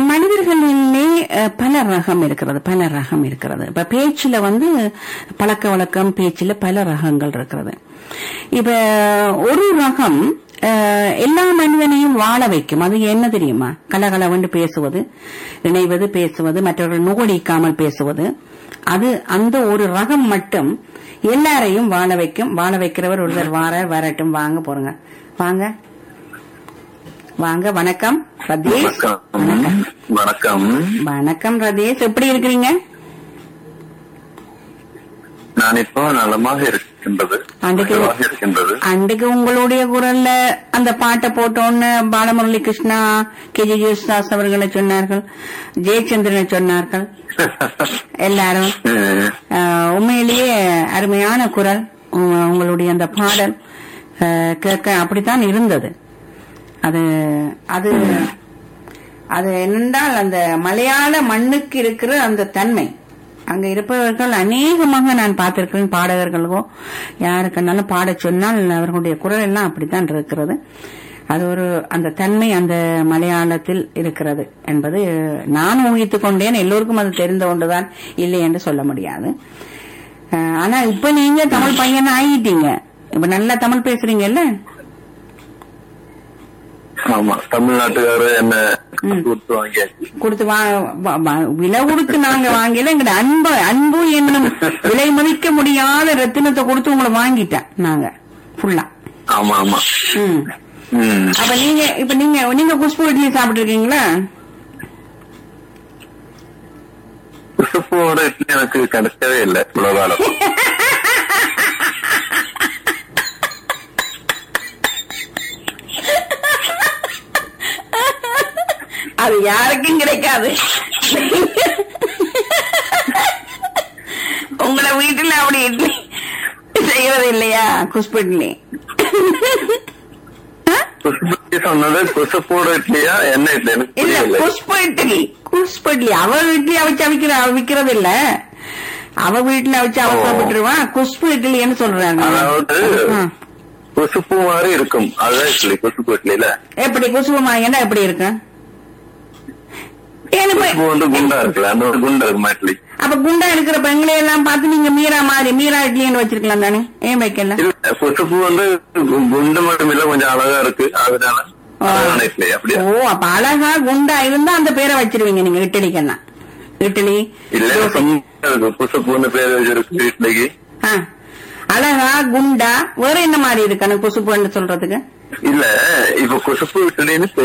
மனிதர்களிலே அஹ், பல ரகம் இருக்கிறது பல ரகம் இருக்கிறது இப்ப பேச்சுல வந்து பழக்க வழக்கம் பேச்சுல பல ரகங்கள் இருக்கிறது இப்ப ஒரு ரகம் அஹ், எல்லா மனிதனையும் வாழ வைக்கும் அது என்ன தெரியுமா கலகலவென்று பேசுவது இணைவது பேசுவது மற்றவர்கள் நோடிக்காமல் பேசுவது அது அந்த ஒரு ரகம் மட்டும் எல்லாரையும் வாழ வைக்கும் வாழ வைக்கிறவர் ஒருத்தர் வார வரட்டும் வாங்க போறங்க வாங்க வாங்க வணக்கம் ரதீஷ் வணக்கம் வணக்கம் வணக்கம் ரதீஷ் எப்படி இருக்கிறீங்க நான் இப்போ நலமாக இருக்கின்றது அன்றைக்கு- நலமாக இருக்கின்றது அன்றைக்கு உங்களுடைய குரல்ல அந்த பாட்டை போட்டோன்னு பாலமுரளி கிருஷ்ணா கே ஜி ஜேசுதாஸ் அவர்களை சொன்னார்கள் ஜெயச்சந்திரனை சொன்னார்கள் எல்லாரும் ம். ஆஹ், உண்மையிலேயே அருமையான குரல் உங்க- உங்களுடைய அந்த பாடல் ஆஹ், கேட்க அப்படித்தான் இருந்தது அது அது அது என்னென்றால் அந்த மலையாள மண்ணுக்கு இருக்கிற அந்த தன்மை அங்க இருப்பவர்கள் அநேகமாக நான் பார்த்திருக்கிறேன் பாடகர்களுக்கோ யாருக்குன்னாலும் பாடச் சொன்னால் அவர்களுடைய குரல் எல்லாம் அப்படித்தான் இருக்கிறது அது ஒரு அந்த தன்மை அந்த மலையாளத்தில் இருக்கிறது என்பது நான் ஊகித்துக் கொண்டேன் எல்லோருக்கும் அது தெரிந்த ஒன்றுதான் இல்லை என்று சொல்ல முடியாது அஹ், ஆனா இப்ப நீங்க தமிழ் பையன் ஆகிட்டீங்க இப்ப நல்லா தமிழ் பேசுறீங்கல்ல ஆமா தமிழ்நாட்டுக்காரர் என்ன கொடுத்து வாங்கியாச்சு கொடுத்து வா வா- வா- விலை கொடுத்து நாங்க வாங்கல எங்கட அன்பு அன்பு என்னும் விலை மதிக்க முடியாத ரத்தினத்தை கொடுத்து உங்களை வாங்கிட்டேன் நாங்க ஃபுல்லா ஆமா ஆமா ம் ம். அப்ப நீங்க இப்ப நீங்க நீங்க குஷ்பு இட்லி சாப்பிட்டு இருக்கீங்களா குசுப்போட இட்லி எனக்கு கிடைக்கவே இல்லை இவ்வளவு காலம் அது யாருக்கும் கிடைக்காது உங்களோட வீட்டுல அப்படி இட்லி செய்யறது இல்லையா குஷ்பு இட்லி குசுப்பு இட்லி சொன்னது குசுப்போட இட்லியா என்ன இட்லி எனக்கு இல்ல புரியல புஷ்ப இட்லி புஷ்ப இட்லி அவ வீட்லயே வச்சு அவிக்கிற விக்கிறது இல்ல அவ வீட்டுல வச்சு அவ ஓ. சாப்பிட்டுருவான் குஷ்பு இட்லின்னு சொல்றாங்க அதாவது ஆ. குசுப்பு மாதிரி இருக்கும் அதுதான் இட்லி குசுப்பு இட்லில எப்படி குஷ்பு மாயன்னா எப்படி இருக்கு ஏன்னு போய்- குசுப்பு வந்து குண்டா இருக்குல்ல அந்த ஒரு குண்டா இருக்குமா இட்லி அப்ப குண்டா இருக்கிற பெண்களை எல்லாம் பார்த்து நீங்க மீரா மாதிரி மீரா இட்லின்னு வச்சிருக்கலாம் தானே ஏன் வைக்கல இல்ல குசுப்பு வந்து கு- குண்டு மட்டும் இல்ல கொஞ்சம் அழகா இருக்கு அதனால ஆ. அழகான இட்லி அப்படியா ஓ அப்ப அழகா குண்டா இருந்தா அந்த பேரை வச்சிருவீங்க நீங்க இட்லிக்கெல்லாம் இட்லி இல்ல தோசை. சும்மா இருக்கு. குசுப்புன்னு பேர் வச்சிருக்கு இட்லிக்கு ஆ. அழகா குண்டா வேற என்ன மாதிரி இருக்கு அந்த குசுப்புன்னு சொல்றதுக்கு இல்ல இப்ப குசுப்பு இட்லின்னு